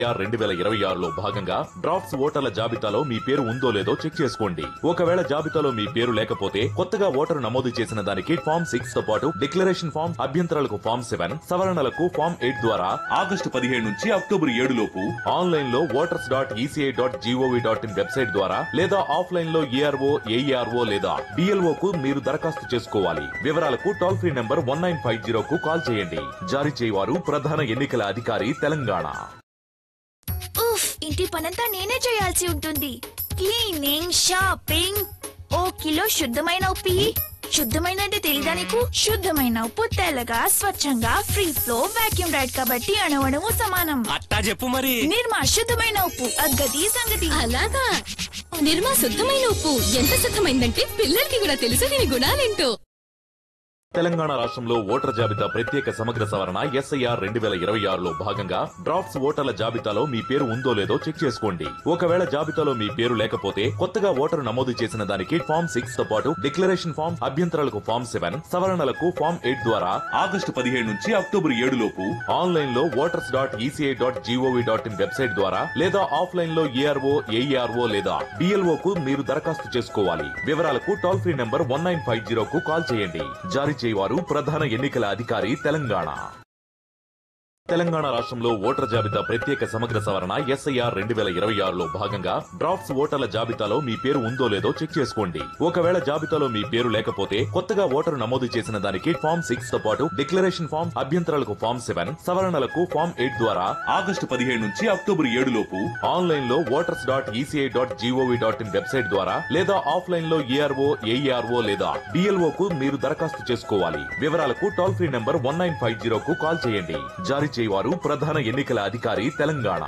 రెండు వేల ఇరవై ఆరులో భాగంగా డ్రాఫ్ట్స్ ఓటర్ల జాబితాలో మీ పేరు ఉందో లేదో చెక్ చేసుకోండి ఒకవేళ జాబితాలో మీ పేరు లేకపోతే కొత్తగా ఓటరు నమోదు చేసిన దానికి ఫామ్ సిక్స్ తో పాటు డిక్లరేషన్ ఫామ్ అభ్యంతరాలకు ఫామ్ సెవెన్ సవరణలకు ఫామ్ ఎయిట్ ద్వారా ఆగస్టు పదిహేడు నుంచి అక్టోబర్ ఏడు లోపు ఆన్లైన్ లో voters dot E C I dot G O V dot in website ద్వారా లేదా ఆఫ్లైన్ లో ఏఆర్ఓ ఏఈఆర్ఓ లేదా బిఎల్ఓ కు మీరు దరఖాస్తు చేసుకోవాలి వివరాలకు toll free number one nine five zero కు కాల్ చేయండి జారీ చేయవారు ప్రధాన ఎన్నికల అధికారి తెలంగాణ ఉఫ్ ఇంటి పనంతా నేనే చేయాల్సి ఉంటుంది క్లీనింగ్ షాపింగ్ ఓ కిలో శుద్ధమైన ఉప్పి శుద్ధమైన అంటే తెలీదా నీకు శుద్ధమైన ఉప్పు తెల్లగా స్వచ్ఛంగా ఫ్రీ ఫ్లో వాక్యూమ్ రైడ్ కాబట్టి అణవణము సమానం అట్టా చెప్పు మరి నిర్మా శుద్ధమైన ఉప్పు అగ్గది సంగతి అలాగా నిర్మా శుద్ధమైన ఉప్పు ఎంత శుద్ధమైందంటే పిల్లలకి కూడా తెలుసు దీని గుణాలేంటో తెలంగాణ రాష్ట్రంలో ఓటర్ జాబితా ప్రత్యేక సమగ్ర సవరణ ఎస్ఐఆర్ రెండు వేల ఇరవై ఆరులో భాగంగా డ్రాఫ్ట్స్ ఓటర్ల జాబితాలో మీ పేరు ఉందో లేదో చెక్ చేసుకోండి ఒకవేళ జాబితాలో మీ పేరు లేకపోతే కొత్తగా ఓటరు నమోదు చేసిన దానికి ఫామ్ సిక్స్ తో పాటు డిక్లరేషన్ ఫామ్ అభ్యంతరాలకు ఫామ్ సెవెన్ సవరణలకు ఫామ్ ఎయిట్ ద్వారా ఆగస్టు పదిహేడు నుంచి అక్టోబర్ ఏడు లోపు ఆన్లైన్ లో voters dot E C I dot G O V dot in website ద్వారా లేదా ఆఫ్లైన్ లో ఏఆర్ఓ ఏఈఆర్ఓ లేదా బిఎల్ఓ కు మీరు దరఖాస్తు చేసుకోవాలి వివరాలకు toll free number one nine five zero కు కాల్ చేయండి జారీ చేయవారు ప్రధాన ఎన్నికల అధికారి తెలంగాణ తెలంగాణ రాష్ట్రంలో ఓటర్ జాబితా ప్రత్యేక సమగ్ర సవరణ ఎస్ఐఆర్ రెండు వేల ఇరవై ఆరులో భాగంగా డ్రాఫ్ట్స్ ఓటర్ల జాబితాలో మీ పేరు ఉందో లేదో చెక్ చేసుకోండి ఒకవేళ జాబితాలో మీ పేరు లేకపోతే కొత్తగా ఓటరు నమోదు చేసిన దానికి ఫామ్ సిక్స్ తో పాటు డిక్లరేషన్ ఫామ్ అభ్యంతరాలకు ఫామ్ సెవెన్ సవరణలకు ఫామ్ ఎయిట్ ద్వారా ఆగస్టు పదిహేడు నుంచి అక్టోబర్ ఏడు లోపు ఆన్లైన్ లో voters dot E C I dot G O V dot in website ద్వారా లేదా ఆఫ్లైన్ లో ఏఆర్ఓ ఏఈఆర్ఓ లేదా బిఎల్ఓ కు మీరు దరఖాస్తు చేసుకోవాలి వివరాలకు toll free number one nine five zero కు కాల్ చేయండి జారీ చేయవారు ప్రధాన ఎన్నికల అధికారి తెలంగాణ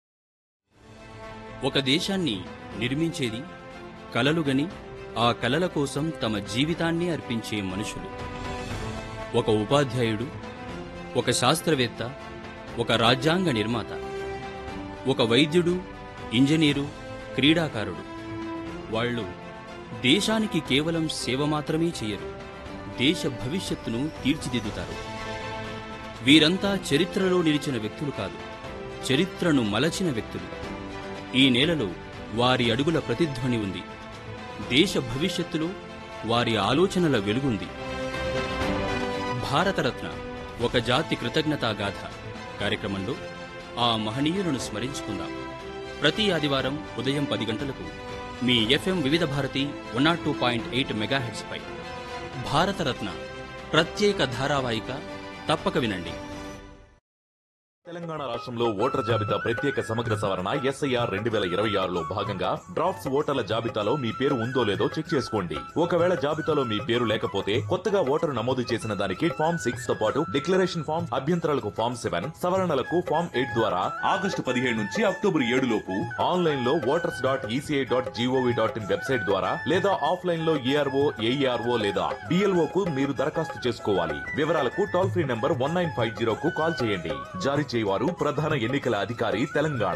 ఒక దేశాన్ని నిర్మించేది కలలుగని ఆ కలల కోసం తమ జీవితాన్ని అర్పించే మనుషులు ఒక ఉపాధ్యాయుడు ఒక శాస్త్రవేత్త ఒక రాజ్యాంగ నిర్మాత ఒక వైద్యుడు ఇంజనీరు క్రీడాకారుడు వాళ్ళు దేశానికి కేవలం సేవ మాత్రమే చేయరు దేశ భవిష్యత్తును తీర్చిదిద్దుతారు వీరంతా చరిత్రలో నిలిచిన వ్యక్తులు కాదు చరిత్రను మలచిన వ్యక్తులు ఈ నేలలో వారి అడుగుల ప్రతిధ్వని ఉంది దేశ భవిష్యత్తులో వారి ఆలోచనల వెలుగుంది భారతరత్న ఒక జాతి కృతజ్ఞతా గాథ కార్యక్రమంలో ఆ మహనీయులను స్మరించుకుందాం ప్రతి ఆదివారం ఉదయం పది గంటలకు మీ F M Vividh Bharati one naught two point eight మెగాహెట్స్పై భారతరత్న ప్రత్యేక ధారావాహిక తప్పక వినండి తెలంగాణ రాష్ట్రంలో ఓటర్ జాబితా ప్రత్యేక సమగ్ర సవరణ ఎస్ఐఆర్ రెండు వేల ఇరవై ఆరులో భాగంగా డ్రాఫ్ట్స్ ఓటర్ల జాబితాలో మీ పేరు ఉందో లేదో చెక్ చేసుకోండి ఒకవేళ జాబితాలో మీ పేరు లేకపోతే కొత్తగా ఓటరు నమోదు చేసిన దానికి ఫామ్ సిక్స్ తో పాటు డిక్లరేషన్ ఫామ్ అభ్యంతరాలకు ఫామ్ సెవెన్ సవరణలకు ఫామ్ ఎయిట్ ద్వారా ఆగస్టు పదిహేడు నుంచి అక్టోబర్ ఏడు లోపు ఆన్లైన్ లో voters dot E C I dot G O V dot in website ద్వారా లేదా ఆఫ్లైన్ లో ఏఆర్ఓ ఏఈఆర్ఓ లేదా బిఎల్ఓ కు మీరు దరఖాస్తు చేసుకోవాలి వివరాలకు toll free number one nine five zero కు కాల్ చేయండి జారీ చేయవారు ప్రధాన ఎన్నికల అధికారి తెలంగాణ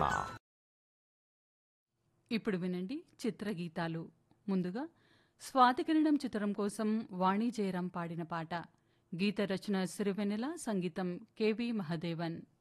ఇప్పుడు వినండి చిత్రగీతాలు ముందుగా స్వాతికిరణం చిత్రం కోసం వాణి జయరాం పాడిన పాట గీత రచన సిరివెన్నెల సంగీతం కెవి మహదేవన్